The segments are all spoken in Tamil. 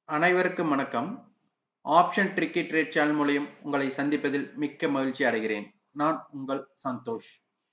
அனைவருக்கும் வணக்கம் ஆப்ஷன் ட்ரிக்கி ட்ரேட் சேனல் மூலியம் உங்களை சந்திப்பதில் மிக்க மகிழ்ச்சி அடைகிறேன் நான் உங்கள் சந்தோஷ்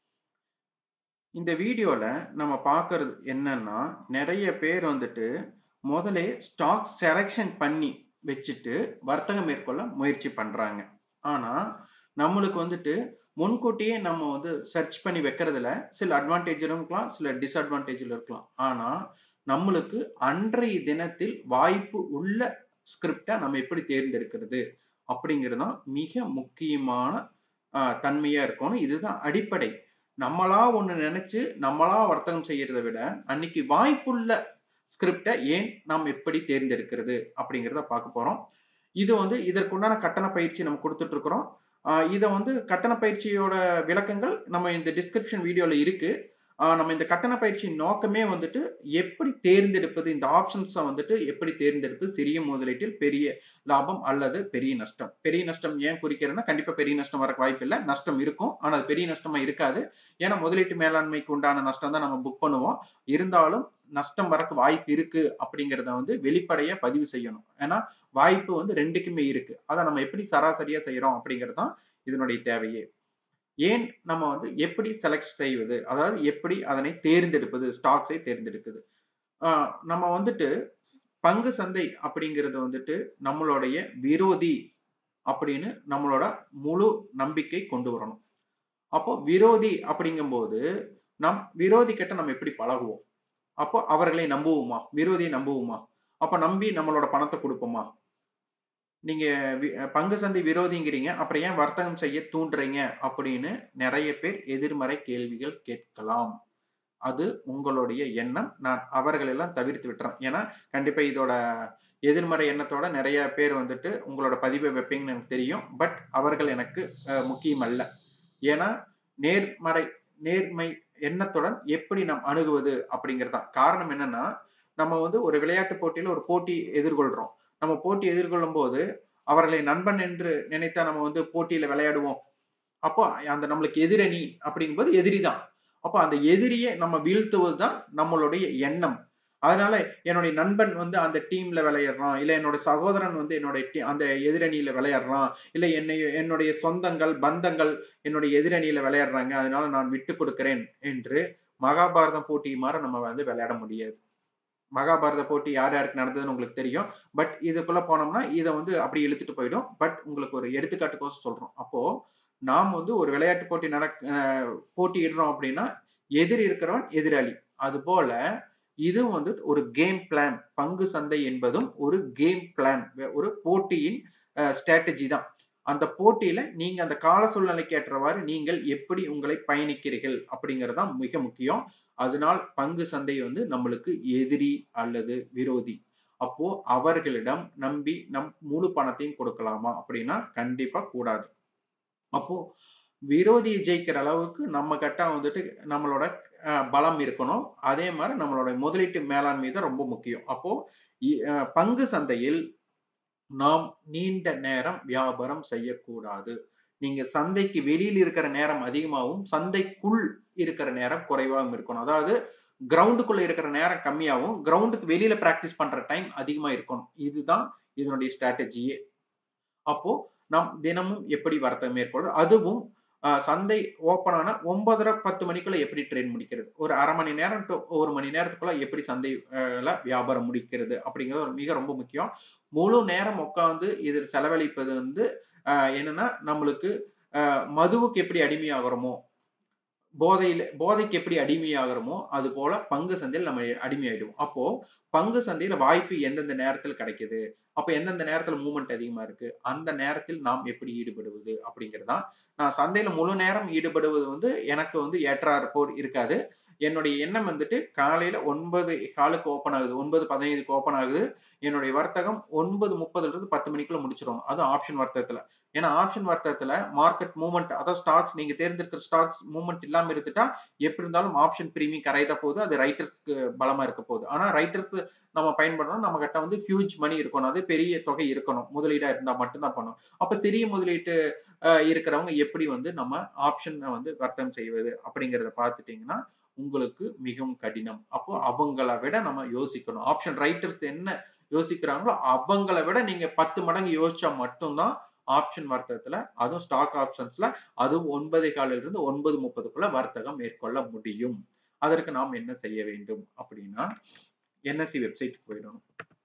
இந்த வீடியோல நம்ம பார்க்கறது என்னன்னா நிறைய பேர் வந்துட்டு முதலே ஸ்டாக் செலக்ஷன் பண்ணி வச்சுட்டு வர்த்தகம் மேற்கொள்ள முயற்சி பண்றாங்க ஆனா நம்மளுக்கு வந்துட்டு முன்கூட்டியே நம்ம வந்து சர்ச் பண்ணி வைக்கிறதுல சில அட்வான்டேஜ் இருக்கலாம் சில டிஸ்அட்வான்டேஜில் இருக்கலாம் ஆனா நம்மளுக்கு அன்றைய தினத்தில் வாய்ப்பு உள்ள ஸ்கிரிப்டை நம்ம எப்படி தேர்ந்தெடுக்கிறது அப்படிங்கிறது தான் மிக முக்கியமான தன்மையா இருக்கணும் இதுதான் அடிப்படை நம்மளா ஒண்ணு நினைச்சு நம்மளா வர்த்தகம் செய்யறதை விட அன்னைக்கு வாய்ப்புள்ள ஸ்கிரிப்டை ஏன் நாம் எப்படி தேர்ந்தெடுக்கிறது அப்படிங்கிறத பார்க்க போறோம் இது வந்து இதற்குண்டான கட்டண பயிற்சி நம்ம கொடுத்துட்டு இருக்கிறோம் இதை வந்து கட்டண பயிற்சியோட விளக்கங்கள் நம்ம இந்த டிஸ்கிரிப்ஷன் வீடியோல இருக்கு நம்ம இந்த கட்டண பயிற்சியின் நோக்கமே வந்துட்டு எப்படி தேர்ந்தெடுப்பது இந்த ஆப்ஷன்ஸை வந்துட்டு எப்படி தேர்ந்தெடுப்பது சிறிய முதலீட்டில் பெரிய லாபம் அல்லது பெரிய நஷ்டம் பெரிய நஷ்டம் ஏன் குறிக்கிறேன்னா கண்டிப்பா பெரிய நஷ்டம் வர வாய்ப்பு இல்லை நஷ்டம் இருக்கும் ஆனா அது பெரிய நஷ்டமா இருக்காது ஏன்னா முதலீட்டு மேலாண்மைக்கு உண்டான நஷ்டம் தான் நம்ம புக் பண்ணுவோம் இருந்தாலும் நஷ்டம் வரக்கு வாய்ப்பு இருக்கு அப்படிங்கிறத வந்து வெளிப்படையா பதிவு செய்யணும் ஏன்னா வாய்ப்பு வந்து ரெண்டுக்குமே இருக்கு அதை நம்ம எப்படி சராசரியா செய்யறோம் அப்படிங்கிறது தான் இதனுடைய தேவையே ஏன் நம்ம வந்து எப்படி செலக்ட் செய்வது அதாவது எப்படி அதனை தேர்ந்தெடுப்பது ஸ்டாக்ஸை தேர்ந்தெடுக்குது நம்ம வந்துட்டு பங்கு சந்தை அப்படிங்கிறது வந்துட்டு நம்மளுடைய விரோதி அப்படின்னு நம்மளோட முழு நம்பிக்கை கொண்டு வரணும் அப்போ விரோதி அப்படிங்கும்போது நம் விரோதி கிட்ட நம்ம எப்படி பழகுவோம் அப்போ அவர்களை நம்புவோமா விரோதியை நம்புவோமா அப்ப நம்பி நம்மளோட பணத்தை கொடுப்போமா நீங்க பங்கு சந்தை விரோதிங்கிறீங்க அப்புறம் ஏன் வர்த்தகம் செய்ய தூண்டுறீங்க அப்படின்னு நிறைய பேர் எதிர்மறை கேள்விகள் கேட்கலாம் அது உங்களுடைய எண்ணம் நான் அவர்கள் எல்லாம் தவிர்த்து விட்டுறேன் ஏன்னா கண்டிப்பா இதோட எதிர்மறை எண்ணத்தோட நிறைய பேர் வந்துட்டு உங்களோட பதிவை வைப்பீங்கன்னு எனக்கு தெரியும் பட் அவர்கள் எனக்கு முக்கியம் அல்ல ஏன்னா நேர்மறை நேர்மை எண்ணத்துடன் எப்படி நாம் அணுகுவது அப்படிங்கிறதான் காரணம் என்னன்னா நம்ம வந்து ஒரு விளையாட்டு போட்டியில ஒரு போட்டி எதிர்கொள்றோம் நம்ம போட்டி எதிர்கொள்ளும் போது அவர்களை நண்பன் என்று நினைத்தா நம்ம வந்து போட்டியில விளையாடுவோம் அப்போ அந்த நம்மளுக்கு எதிரணி அப்படிங்கும்போது எதிரி தான் அப்போ அந்த எதிரியை நம்ம வீழ்த்துவது தான் நம்மளுடைய எண்ணம் அதனால என்னுடைய நண்பன் வந்து அந்த டீம்ல விளையாடுறான் இல்ல என்னோட சகோதரன் வந்து என்னுடைய அந்த எதிரணியில விளையாடுறான் இல்ல என்னை என்னுடைய சொந்தங்கள் பந்தங்கள் என்னுடைய எதிரணியில விளையாடுறாங்க அதனால நான் விட்டு கொடுக்கிறேன் என்று மகாபாரதம் போட்டி மாற நம்ம வந்து விளையாட முடியாது மகாபாரத போட்டி யார் யாருக்கு நடந்ததுன்னு உங்களுக்கு தெரியும் பட் இதுக்குள்ள போனோம்னா இதை வந்து அப்படி இழுத்துட்டு போயிடும் பட் உங்களுக்கு ஒரு எடுத்துக்காட்டுக்கோசம் சொல்றோம் அப்போ நாம் வந்து ஒரு விளையாட்டு போட்டி நடக் போட்டியிடுறோம் அப்படின்னா எதிர் இருக்கிறவன் எதிராளி அது போல இது வந்து ஒரு கேம் பிளான் பங்கு சந்தை என்பதும் ஒரு கேம் பிளான் ஒரு போட்டியின் ஸ்ட்ராட்டஜி தான் அந்த போட்டியில நீங்க அந்த கால சூழ்நிலைக்கு ஏற்றவாறு நீங்கள் எப்படி உங்களை பயணிக்கிறீர்கள் அப்படிங்கிறது தான் மிக முக்கியம் அதனால் பங்கு சந்தை வந்து நம்மளுக்கு எதிரி அல்லது விரோதி அப்போ அவர்களிடம் நம்பி நம் முழு பணத்தையும் கொடுக்கலாமா அப்படின்னா கண்டிப்பா கூடாது அப்போ விரோதியை ஜெயிக்கிற அளவுக்கு நம்ம கிட்ட வந்துட்டு நம்மளோட பலம் இருக்கணும் அதே மாதிரி நம்மளோட முதலீட்டு மேலாண்மை தான் ரொம்ப முக்கியம் அப்போ பங்கு சந்தையில் நாம் நீண்ட நேரம் வியாபாரம் செய்யக்கூடாது நீங்க சந்தைக்கு வெளியில் இருக்கிற நேரம் அதிகமாகவும் சந்தைக்குள் இருக்கிற நேரம் குறைவாகவும் இருக்கணும் அதாவது கிரவுண்டுக்குள்ள இருக்கிற நேரம் கம்மியாகவும் கிரவுண்டுக்கு வெளியில பிராக்டிஸ் பண்ற டைம் அதிகமா இருக்கணும் இதுதான் இதனுடைய ஸ்ட்ராட்டஜியே அப்போ நாம் தினமும் எப்படி வர்த்தகம் மேற்கொள்ளும் அதுவும் சந்தை ஓப்பன் ஆன ஒன்பதரை பத்து மணிக்குள்ள எப்படி ட்ரெயின் முடிக்கிறது ஒரு அரை மணி நேரம் டு ஒரு மணி நேரத்துக்குள்ள எப்படி சந்தைல வியாபாரம் முடிக்கிறது அப்படிங்கிறது மிக ரொம்ப முக்கியம் முழு நேரம் உட்காந்து இதில் செலவழிப்பது வந்து என்னன்னா நம்மளுக்கு மதுவுக்கு எப்படி அடிமையாகிறோமோ போதையில போதைக்கு எப்படி அடிமையாகிறோமோ அது போல பங்கு சந்தையில் நம்ம அடிமையாயிடுவோம் அப்போ பங்கு சந்தையில வாய்ப்பு எந்தெந்த நேரத்தில் கிடைக்குது அப்ப எந்தெந்த நேரத்துல மூவ்மெண்ட் அதிகமா இருக்கு அந்த நேரத்தில் நாம் எப்படி ஈடுபடுவது அப்படிங்கிறதா நான் சந்தையில முழு நேரம் ஈடுபடுவது வந்து எனக்கு வந்து ஏற்றாறு போர் இருக்காது என்னுடைய எண்ணம் வந்துட்டு காலையில ஒன்பது காலுக்கு ஓப்பன் ஆகுது ஒன்பது பதினைந்துக்கு ஓப்பன் ஆகுது என்னுடைய வர்த்தகம் ஒன்பது முப்பதுல இருந்து பத்து மணிக்குள்ள முடிச்சிடும் அது ஆப்ஷன் வர்த்தகத்துல ஏன்னா ஆப்ஷன் வர்த்தகத்துல மார்க்கெட் மூவ்மெண்ட் அதாவது ஸ்டாக்ஸ் நீங்க தேர்ந்தெடுக்கிற ஸ்டாக்ஸ் மூவ்மெண்ட் இல்லாம இருந்துட்டா எப்படி இருந்தாலும் ஆப்ஷன் பிரீமியம் கரையத போகுது அது ரைட்டர்ஸ்க்கு பலமா இருக்க போகுது ஆனா ரைட்டர்ஸ் நம்ம பயன்படுறோம் நம்ம கிட்ட வந்து ஹியூஜ் மணி இருக்கணும் அது பெரிய தொகை இருக்கணும் முதலீடா இருந்தா மட்டும்தான் பண்ணும் அப்ப சிறிய முதலீட்டு இருக்கிறவங்க எப்படி வந்து நம்ம ஆப்ஷனை வந்து வர்த்தகம் செய்வது அப்படிங்கிறத பார்த்துட்டீங்கன்னா உங்களுக்கு மிகவும் கடினம் அப்போ அவங்கள விட நம்ம யோசிக்கணும் ஆப்ஷன் ரைட்டர்ஸ் என்ன யோசிக்கிறாங்களோ அவங்கள விட நீங்க பத்து மடங்கு யோசிச்சா மட்டும்தான் ஆப்ஷன் வர்த்தகத்துல அதுவும் ஸ்டாக் ஆப்ஷன்ஸ்ல அதுவும் ஒன்பதே காலில் இருந்து ஒன்பது முப்பதுக்குள்ள வர்த்தகம் மேற்கொள்ள முடியும் அதற்கு நாம் என்ன செய்ய வேண்டும் அப்படின்னா என்எஸ்சி வெப்சைட் போயிடணும்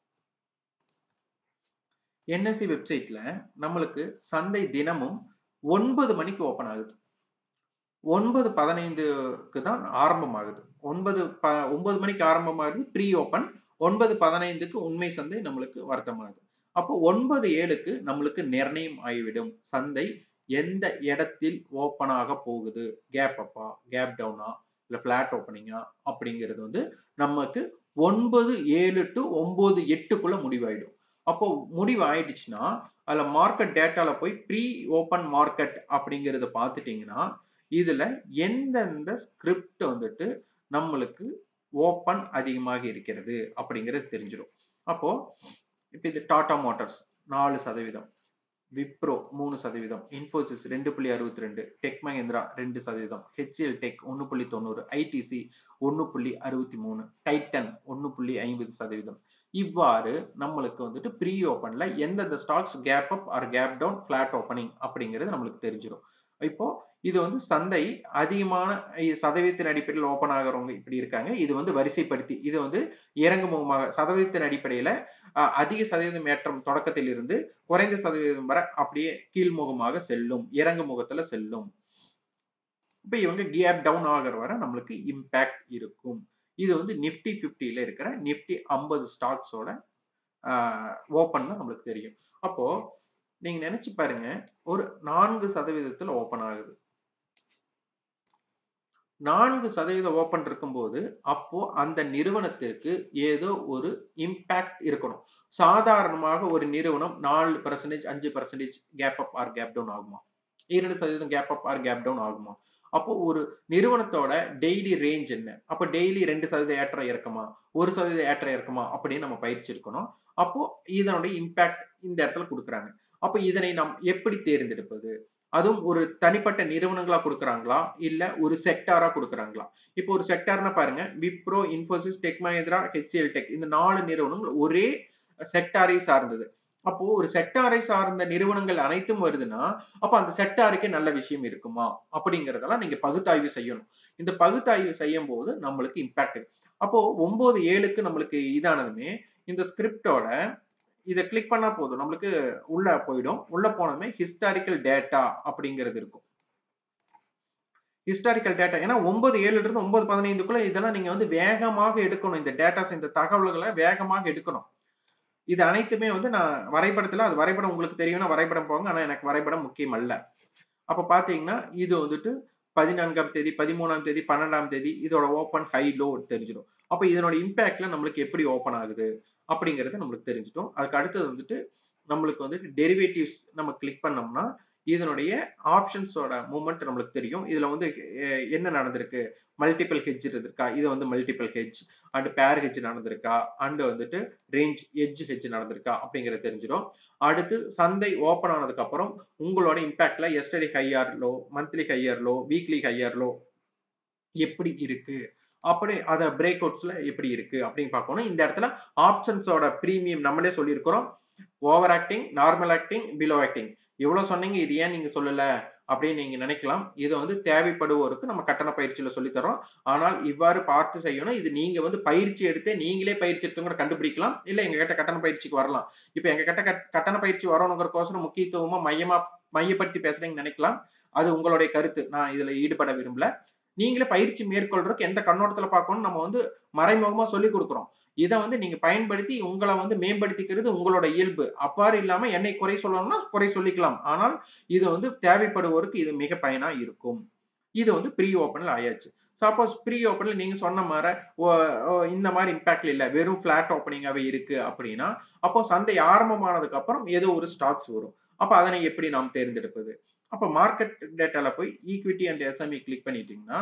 என்எஸ்சி வெப்சைட்ல நம்மளுக்கு சந்தை தினமும் ஒன்பது மணிக்கு ஓபன் ஆகுது ஒன்பது பதினைந்துக்கு தான் ஆரம்பமாகுது ஒன்பது ப ஒன்பது மணிக்கு ஆரம்பமாகுது ப்ரீ ஓபன் ஒன்பது பதினைந்துக்கு உண்மை சந்தை நம்மளுக்கு வர்த்தமாகுது அப்போ ஒன்பது ஏழுக்கு நம்மளுக்கு நிர்ணயம் ஆகிவிடும் சந்தை எந்த இடத்தில் ஓப்பன் ஆக போகுது கேப் அப்பா கேப் டவுனா இல்ல பிளாட் ஓப்பனிங்கா அப்படிங்கிறது வந்து நமக்கு ஒன்பது ஏழு டு ஒன்பது எட்டுக்குள்ள முடிவாயிடும் அப்போ முடிவு ஆயிடுச்சுன்னா அதுல மார்க்கெட் டேட்டால போய் ப்ரீ ஓப்பன் மார்க்கெட் அப்படிங்கறத பார்த்துட்டீங்கன்னா இதுல எந்தெந்த ஸ்கிரிப்ட் வந்துட்டு நம்மளுக்கு ஓப்பன் அதிகமாக இருக்கிறது அப்படிங்கிறது தெரிஞ்சிடும் அப்போ இப்போ இது டாடா மோட்டார்ஸ் நாலு சதவீதம் விப்ரோ மூணு சதவீதம் இன்ஃபோசிஸ் ரெண்டு புள்ளி அறுபத்தி ரெண்டு டெக் மஹிந்திரா ரெண்டு சதவீதம் ஹெச்எல் டெக் ஒன்று புள்ளி தொண்ணூறு ஐடிசி ஒன்று புள்ளி அறுபத்தி மூணு டைட்டன் ஒன்று புள்ளி ஐம்பது சதவீதம் இவ்வாறு நம்மளுக்கு வந்துட்டு ப்ரீ ஓப்பன்ல எந்தெந்த stocks gap up or gap down flat opening அப்படிங்கிறது நம்மளுக்கு தெரிஞ்சிடும் இப்போ இது வந்து சந்தை அதிகமான சதவீதத்தின் அடிப்படையில் ஓப்பன் ஆகிறவங்க இப்படி இருக்காங்க இது வந்து வரிசைப்படுத்தி இது வந்து இறங்குமுகமாக சதவீதத்தின் அடிப்படையில அதிக சதவீதம் ஏற்றம் தொடக்கத்தில் இருந்து குறைந்த சதவீதம் வரை அப்படியே கீழ்முகமாக செல்லும் இறங்கு முகத்துல செல்லும் இப்ப இவங்க கேப் டவுன் ஆகிற வரை நம்மளுக்கு இம்பேக்ட் இருக்கும் இது வந்து நிப்டி பிப்டியில இருக்கிற நிப்டி ஐம்பது ஸ்டாக்ஸோட ஓப்பன் தான் நம்மளுக்கு தெரியும் அப்போ நீங்க நினைச்சு பாருங்க ஒரு நான்கு சதவீதத்துல ஓப்பன் ஆகுது நான்கு சதவீதம் ஓப்பன் இருக்கும்போது அப்போ அந்த நிறுவனத்திற்கு ஏதோ ஒரு இம்பாக்ட் இருக்கணும் சாதாரணமாக ஒரு நிறுவனம் நாலு பர்சன்டேஜ் அஞ்சு percentage gap up or gap down ஆகுமா இரண்டு சதவீதம் gap up or gap down ஆகுமா அப்போ ஒரு நிறுவனத்தோட டெய்லி ரேஞ்ச் என்ன அப்போ டெய்லி ரெண்டு சதவீதம் ஏற்ற இறக்குமா ஒரு சதவீதம் ஏற்ற இறக்குமா அப்படின்னு நம்ம பயிற்சி இருக்கணும் அப்போ இதனுடைய இம்பாக்ட் இந்த இடத்துல கொடுக்குறாங்க அப்போ இதனை நாம் எப்படி தேர்ந்தெடுப்பது அதுவும் ஒரு தனிப்பட்ட நிறுவனங்களா கொடுக்குறாங்களா இல்ல ஒரு செக்டாரா கொடுக்குறாங்களா இப்போ ஒரு செக்டார்னா பாருங்க விப்ரோ இன்ஃபோசிஸ் டெக் மஹிந்திரா ஹெச்எல் டெக் இந்த நாலு நிறுவனங்கள் ஒரே செக்டாரை சார்ந்தது அப்போ ஒரு செக்டாரை சார்ந்த நிறுவனங்கள் அனைத்தும் வருதுன்னா அப்ப அந்த செக்டாருக்கே நல்ல விஷயம் இருக்குமா அப்படிங்கறதெல்லாம் நீங்க பகுத்தாய்வு செய்யணும் இந்த பகுத்தாய்வு செய்யும் போது நம்மளுக்கு இம்பாக்ட் அப்போ ஒன்பது ஏழுக்கு நம்மளுக்கு இதானதுமே இந்த ஸ்கிரிப்டோட இதை கிளிக் பண்ணா போதும் நம்மளுக்கு உள்ள போயிடும் உள்ள போனதுமே ஹிஸ்டாரிக்கல் டேட்டா அப்படிங்கிறது இருக்கும் ஹிஸ்டாரிக்கல் டேட்டா ஏன்னா ஒன்பது ஏழுல இருந்து ஒன்பது பதினைந்துக்குள்ள இதெல்லாம் நீங்க வந்து வேகமாக எடுக்கணும் இந்த டேட்டாஸ் இந்த தகவல்களை வேகமாக எடுக்கணும் இது அனைத்துமே வந்து நான் வரைபடத்துல அது வரைபடம் உங்களுக்கு தெரியும்னா வரைபடம் போங்க ஆனா எனக்கு வரைபடம் முக்கியம் அல்ல அப்ப பாத்தீங்கன்னா இது வந்துட்டு பதினான்காம் தேதி பதிமூணாம் தேதி பன்னெண்டாம் தேதி இதோட ஓப்பன் ஹை லோ தெரிஞ்சிடும் அப்ப இதனோட இம்பாக்ட்ல நம்மளுக்கு எப்படி ஓப்பன் ஆகுது அப்படிங்கறது நம்மளுக்கு தெரிஞ்சிட்டோம் அதுக்கு அடுத்தது வந்துட்டு நம்மளுக்கு வந்துட்டு டெரிவேட்டிவ்ஸ் நம்ம கிளிக் பண்ணோம்னா இதனுடைய ஆப்ஷன்ஸோட மூமெண்ட் நம்மளுக்கு தெரியும் இதுல வந்து என்ன நடந்திருக்கு மல்டிபிள் ஹெஜ் இருக்கா இது வந்து multiple hedge and pair hedge நடந்திருக்கா அண்ட் வந்துட்டு ரேஞ்ச் எஜ் ஹெஜ் நடந்திருக்கா அப்படிங்கறது தெரிஞ்சிடும் அடுத்து சந்தை ஓப்பன் ஆனதுக்கு அப்புறம் உங்களோட இம்பாக்ட்ல yesterday higher low monthly higher low weekly higher low எப்படி இருக்கு அப்படி அத பிரேக் அவுட்ஸ்ல எப்படி இருக்கு அப்படின்னு பார்க்கணும் இந்த இடத்துல ஆப்ஷன்ஸோட பிரீமியம் நம்மளே சொல்லியிருக்கிறோம் over acting normal acting below acting எவ்வளவு சொன்னீங்க இது ஏன் நீங்க சொல்லல அப்படின்னு நீங்க நினைக்கலாம் இதை வந்து தேவைப்படுவோருக்கு நம்ம கட்டண பயிற்சியில சொல்லி தரோம் ஆனால் இவ்வாறு பார்த்து செய்யணும் இது நீங்க வந்து பயிற்சி எடுத்து நீங்களே பயிற்சி எடுத்து கூட கண்டுபிடிக்கலாம் இல்ல எங்க கிட்ட கட்டண பயிற்சிக்கு வரலாம் இப்ப எங்க கிட்ட கட்டண பயிற்சி வரணுங்கிறக்கோசரம் முக்கியத்துவமா மையமா மையப்படுத்தி பேசுறீங்கன்னு நினைக்கலாம் அது உங்களுடைய கருத்து நான் இதுல ஈடுபட விரும்பல நீங்களே பயிற்சி மேற்கொள்றதுக்கு எந்த கண்ணோட்டத்துல பார்க்கணும் நம்ம வந்து மறைமுகமா சொல்லி கொடுக்குறோம் இதை வந்து நீங்க பயன்படுத்தி உங்களை வந்து மேம்படுத்திக்கிறது உங்களோட இயல்பு அவ்வாறு இல்லாம என்னை குறை சொல்லணும்னா குறை சொல்லிக்கலாம் ஆனால் இது வந்து தேவைப்படுவோருக்கு இது மிக பயனா இருக்கும் இது வந்து ப்ரீ ஓப்பன்ல ஆயாச்சு சப்போஸ் ப்ரீ ஓப்பன்ல நீங்க சொன்ன மாதிரி இந்த மாதிரி இம்பாக்ட்ல இல்ல வெறும் பிளாட் ஓப்பனிங்காவே இருக்கு அப்படின்னா அப்போ சந்தை ஆரம்பமானதுக்கு அப்புறம் ஏதோ ஒரு ஸ்டாக்ஸ் வரும் அப்ப அதனை எப்படி நாம் தேர்ந்தெடுப்பது அப்ப மார்க்கெட் டேட்டால போய் ஈக்விட்டி அண்ட் எஸ்எம்இ கிளிக் பண்ணிட்டீங்கன்னா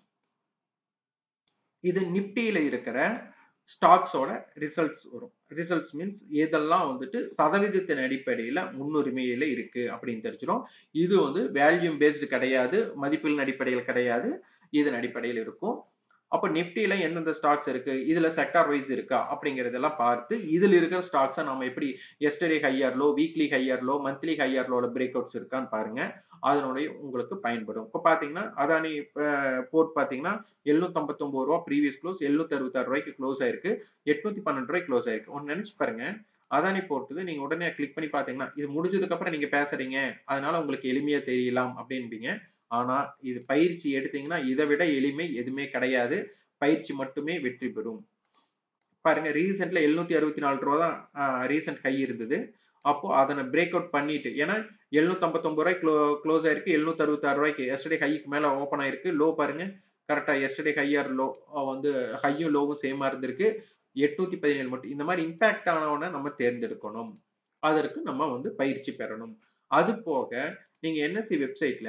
இது நிப்டியில இருக்கிற ஸ்டாக்ஸோட ரிசல்ட்ஸ் வரும் ரிசல்ட்ஸ் மீன்ஸ் இதெல்லாம் வந்துட்டு சதவீதத்தின் அடிப்படையில முன்னுரிமையில இருக்கு அப்படின்னு தெரிஞ்சிடும் இது வந்து வேல்யூம் பேஸ்டு கிடையாது மதிப்பின் அடிப்படையில் கிடையாது இதன் அடிப்படையில் இருக்கும் அப்ப நிப்டில எந்தெந்த ஸ்டாக்ஸ் இருக்கு இதுல செக்டார் வைஸ் இருக்கா அப்படிங்கறதெல்லாம் பார்த்து இதுல இருக்கிற ஸ்டாக்ஸை நம்ம எப்படி yesterday higher low weekly higher low monthly higher லோல பிரேக் அவுட்ஸ் இருக்கான்னு பாருங்க அதனுடைய உங்களுக்கு பயன்படும் இப்போ பாத்தீங்கன்னா அதானி போர்ட் பாத்தீங்கன்னா எழுநூத்தி ரூபா ப்ரீவியஸ் க்ளோஸ் எழுநூத்தி அறுபத்தாறு ரூபாய்க்கு க்ளோஸ் ஆயிருக்கு எட்நூத்தி பன்னெண்டு ரூபாய்க்கு க்ளோஸ் ஆயிருக்கு ஒன்னு நினைச்சு பாருங்க அதானி போட்டுது நீங்க உடனே கிளிக் பண்ணி பாத்தீங்கன்னா இது முடிஞ்சதுக்கு அப்புறம் நீங்க பேசுறீங்க அதனால உங்களுக்கு எளிமையா தெரியலாம் அப்படின்பீங்க ஆனா இது பயிற்சி எடுத்தீங்கன்னா இதை விட எளிமை எதுவுமே கிடையாது பயிற்சி மட்டுமே வெற்றி பெறும் பாருங்க ரீசெண்ட்ல எழுநூத்தி அறுபத்தி நாலு ரூபா தான் ரீசெண்ட் ஹை இருந்தது அப்போ அதனை பிரேக் அவுட் பண்ணிட்டு ஏன்னா எழுநூத்தி ஐம்பத்தொன்பது ரூபாய் க்ளோ க்ளோஸ் ஆயிருக்கு எழுநூத்தி அறுபத்தாறு ரூபாய்க்கு எஸ்டர்டே ஹைக்கு மேல ஓப்பன் ஆயிருக்கு லோ பாருங்க கரெக்டா எஸ்டர்டே ஹையர் லோ வந்து ஹையும் லோவும் சேமா இருந்திருக்கு எட்நூத்தி பதினேழு மட்டும் இந்த மாதிரி இம்பாக்ட் ஆனவனை நம்ம தேர்ந்தெடுக்கணும் அதற்கு நம்ம வந்து பயிற்சி பெறணும் அது போக நீங்க என்எஸ்சி வெப்சைட்ல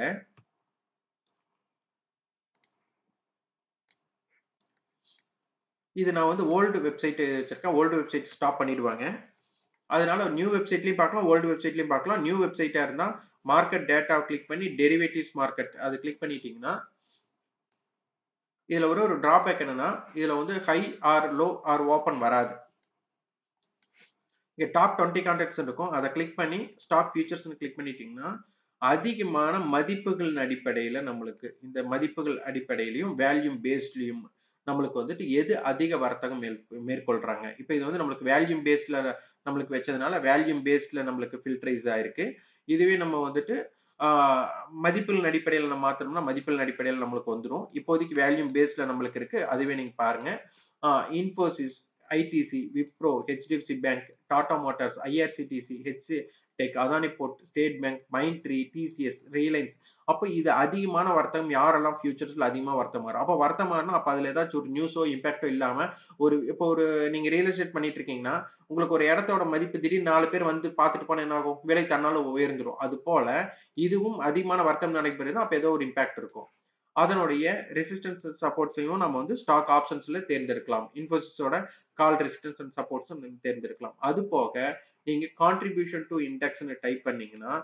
இது நான் வந்து ஓல்டு வெப்சைட் வச்சிருக்கேன் ஓல்டு வெப்சைட் ஸ்டாப் பண்ணிடுவாங்க அதனால நியூ வெப்சைட்லயும் பார்க்கலாம் ஓல்டு வெப்சைட்லயும் பார்க்கலாம் நியூ வெப்சைட்டா இருந்தா மார்க்கெட் டேட்டாவை கிளிக் பண்ணி டெரிவேட்டிவ்ஸ் மார்க்கெட் அது கிளிக் பண்ணிட்டீங்கன்னா இதுல ஒரு ஒரு டிராபேக் என்னன்னா இதுல வந்து high or low or open வராது இங்க டாப் டுவெண்ட்டி கான்டாக்ட்ஸ் இருக்கும் அதை கிளிக் பண்ணி ஸ்டாக் ஃபியூச்சர்ஸ் கிளிக் பண்ணிட்டீங்கன்னா அதிகமான மதிப்புகளின் அடிப்படையில நம்மளுக்கு இந்த மதிப்புகள் அடிப்படையிலையும் வேல்யூம் பேஸ்ட்லயும் நம்மளுக்கு வந்துட்டு எது அதிக வர்த்தகம் மேற்கொள்றாங்க இப்போ இது வந்து நம்மளுக்கு வேல்யூம் பேஸ்ட்ல நம்மளுக்கு வச்சதுனால வேல்யூம் பேஸ்ட்ல நம்மளுக்கு ஃபில்டரைஸ் ஆயிருக்கு இதுவே நம்ம வந்துட்டு மதிப்புகளின் அடிப்படையில் நம்ம மாத்தணும்னா மதிப்புகளின் அடிப்படையில் நம்மளுக்கு வந்துடும் இப்போதைக்கு வேல்யூம் பேஸ்ட்ல நம்மளுக்கு இருக்கு அதுவே நீங்க பாருங்க Infosys ITC Wipro HDFC Bank Tata Motors IRCTC H Tech Adani Port State Bank Mindtree TCS Reliance அப்போ இது அதிகமான வர்த்தகம் யாரெல்லாம் ஃபியூச்சர்ஸ்ல அதிகமா வர்த்தகம் வரும் அப்போ வர்த்தமானா அப்போ அதுல ஏதாச்சும் ஒரு நியூஸோ இம்பாக்டோ இல்லாம ஒரு இப்போ ஒரு நீங்க ரியல் எஸ்டேட் பண்ணிட்டு இருக்கீங்கன்னா உங்களுக்கு ஒரு இடத்தோட மதிப்பு திடீர்னு நாலு பேர் வந்து பார்த்துட்டு போனா என்ன ஆகும் விலை தன்னால உயர்ந்துடும் அது போல இதுவும் அதிகமான வர்த்தகம் நடைபெறுதுன்னா அப்போ ஏதோ ஒரு இம்பாக்ட் இருக்கும் அதனுடைய ரெசிஸ்டன்ஸ் சப்போர்ட்ஸையும் நம்ம வந்து ஸ்டாக் ஆப்ஷன்ஸ்ல தேர்ந்தெடுக்கலாம் இன்ஃபோசிஸோட கால் ரெசிஸ்டன்ஸ் அண்ட் சப்போர்ட்ஸும் தேர்ந்தெடுக்கலாம் அது போக நீங்க கான்ட்ரிபியூஷன் டு இண்டெக்ஸ்னு டைப் பண்ணீங்கன்னா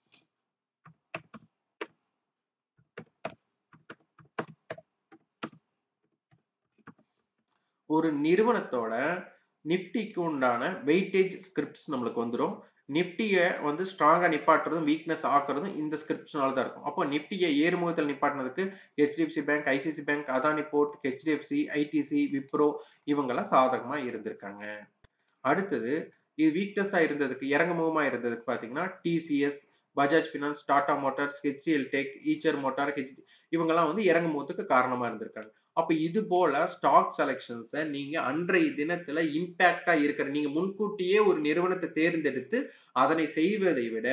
ஒரு நிறுவனத்தோட நிப்டிக்கு உண்டான வெயிட்டேஜ் ஸ்கிரிப்ட்ஸ் நம்மளுக்கு வந்துடும் நிப்டியை வந்து ஸ்ட்ராங்கா நிப்பாட்டுறதும் வீக்னஸ் ஆக்குறதும் இந்த ஸ்கிரிப்ட்ஸ்னால தான் இருக்கும் அப்போ நிப்டியை ஏறுமுகத்தில் நிப்பாட்டினதுக்கு HDFC Bank ICICI Bank Adani Port HDFC ITC Wipro இவங்கெல்லாம் சாதகமா இருந்திருக்காங்க அடுத்தது இது வீக்னஸா இருந்ததுக்கு இறங்குமுகமா இருந்ததுக்கு பாத்தீங்கன்னா TCS Bajaj Finance Tata Motors HCL Tech Eicher Motor H இவங்கெல்லாம் வந்து இறங்குமுகத்துக்கு காரணமா இருந்திருக்காங்க அப்ப இது போல ஸ்டாக் செலக்ஷன்ஸை நீங்க அன்றைய தினத்துல இம்பாக்டா இருக்கிற நீங்க முன்கூட்டியே ஒரு நிறுவனத்தை தேர்ந்தெடுத்து அதனை செய்வதை விட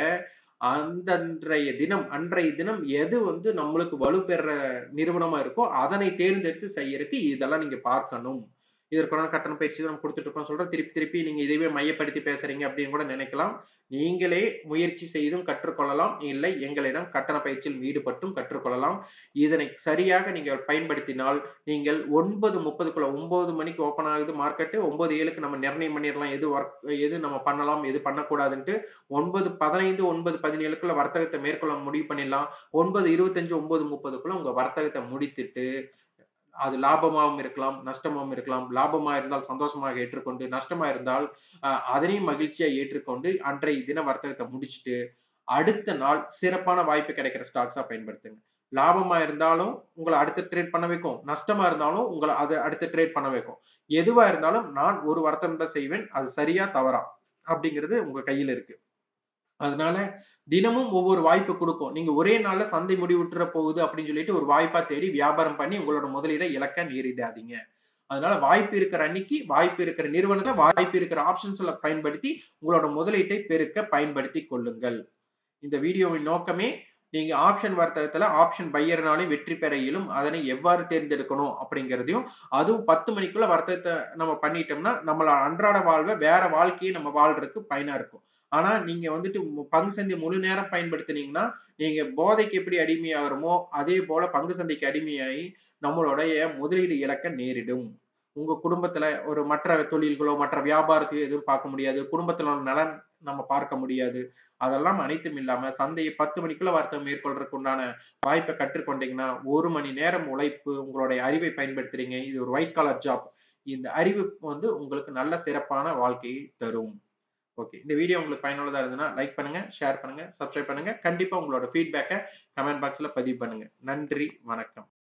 அந்தன்றைய தினம் அன்றைய தினம் எது வந்து நம்மளுக்கு வலுப்பெற நிறுவனமா இருக்கோ அதனை தேர்ந்தெடுத்து செய்யறதுக்கு இதெல்லாம் நீங்க பார்க்கணும் இதற்கான கட்டண பயிற்சி தான் நம்ம கொடுத்துட்டு இருக்கோம் சொல்றோம் திருப்பி திருப்பி நீங்க இதுவே மையப்படுத்தி பேசுறீங்க அப்படின்னு கூட நினைக்கலாம் நீங்களே முயற்சி செய்தும் கற்றுக்கொள்ளலாம் இல்லை எங்களிடம் கட்டண பயிற்சியில் ஈடுபட்டும் கற்றுக்கொள்ளலாம் இதனை சரியாக நீங்கள் பயன்படுத்தினால் நீங்கள் ஒன்பது முப்பதுக்குள்ள ஒன்பது மணிக்கு ஓப்பன் ஆகுது மார்க்கெட்டு ஒன்பது ஏழுக்கு நம்ம நிர்ணயம் பண்ணிடலாம் எது ஒர்க் எது நம்ம பண்ணலாம் எது பண்ணக்கூடாதுன்ட்டு ஒன்பது பதினைந்து ஒன்பது பதினேழுக்குள்ள வர்த்தகத்தை மேற்கொள்ள முடிவு பண்ணிடலாம் ஒன்பது இருபத்தஞ்சு ஒன்பது முப்பதுக்குள்ள உங்க வர்த்தகத்தை முடித்துட்டு அது லாபமாகவும் இருக்கலாம் நஷ்டமாகவும் இருக்கலாம் லாபமா இருந்தால் சந்தோஷமாக ஏற்றுக்கொண்டு நஷ்டமா இருந்தால் அதனையும் மகிழ்ச்சியா ஏற்றுக்கொண்டு அன்றைய தின வர்த்தகத்தை முடிச்சுட்டு அடுத்த நாள் சிறப்பான வாய்ப்பு கிடைக்கிற ஸ்டாக்ஸா பயன்படுத்துங்க லாபமா இருந்தாலும் உங்களை அடுத்த ட்ரேட் பண்ண வைக்கும் நஷ்டமா இருந்தாலும் உங்களை அதை அடுத்த ட்ரேட் பண்ண வைக்கும் எதுவா இருந்தாலும் நான் ஒரு வர்த்தகம் தான் செய்வேன் அது சரியா தவறா அப்படிங்கிறது உங்க கையில இருக்கு அதனால தினமும் ஒவ்வொரு வாய்ப்பு கொடுக்கும் நீங்க ஒரே நாள்ல சந்தை முடிவுட்டுற போகுது அப்படின்னு சொல்லிட்டு ஒரு வாய்ப்பா தேடி வியாபாரம் பண்ணி உங்களோட முதலீட இலக்க நேரிடாதீங்க அதனால வாய்ப்பு இருக்கிற அன்னைக்கு வாய்ப்பு இருக்கிற நிறுவனத்தை வாய்ப்பு இருக்கிற ஆப்ஷன்ஸ்ல பயன்படுத்தி உங்களோட முதலீட்டை பெருக்க பயன்படுத்தி கொள்ளுங்கள் இந்த வீடியோவின் நோக்கமே நீங்க ஆப்ஷன் வர்த்தகத்துல ஆப்ஷன் பையர்னாலே வெற்றி பெற இயலும் அதனை எவ்வாறு தேர்ந்தெடுக்கணும் அப்படிங்கிறதையும் அதுவும் பத்து மணிக்குள்ள வர்த்தகத்தை நம்ம பண்ணிட்டோம்னா நம்மளோட அன்றாட வாழ்வை வேற வாழ்க்கையை நம்ம வாழ்றதுக்கு பயனா இருக்கும் ஆனா நீங்க வந்துட்டு பங்கு சந்தை முழு நேரம் பயன்படுத்தினீங்கன்னா நீங்க போதைக்கு எப்படி அடிமையாகிறோமோ அதே போல பங்கு சந்தைக்கு அடிமையாகி நம்மளுடைய முதலீடு இலக்க நேரிடும் உங்க குடும்பத்துல ஒரு மற்ற தொழில்களோ மற்ற வியாபாரத்தையோ எதுவும் பார்க்க முடியாது குடும்பத்துல உள்ள நலன் நம்ம பார்க்க முடியாது அதெல்லாம் அனைத்தும் இல்லாம சந்தையை பத்து மணிக்குள்ள வர்த்தகம் மேற்கொள்றதுக்கு உண்டான வாய்ப்பை கற்றுக்கொண்டீங்கன்னா ஒரு மணி நேரம் உழைப்பு உங்களுடைய அறிவை பயன்படுத்துறீங்க இது ஒரு ஒயிட் கலர் ஜாப் இந்த அறிவு வந்து உங்களுக்கு நல்ல சிறப்பான வாழ்க்கையை தரும் ஓகே இந்த வீடியோ உங்களுக்கு பயனுள்ளதா இருந்ததுன்னா லைக் பண்ணுங்க ஷேர் பண்ணுங்க சப்ஸ்கிரைப் பண்ணுங்க கண்டிப்பா உங்களோட ஃபீட்பேக்கை கமெண்ட் பாக்ஸ்ல பதிவு பண்ணுங்க நன்றி வணக்கம்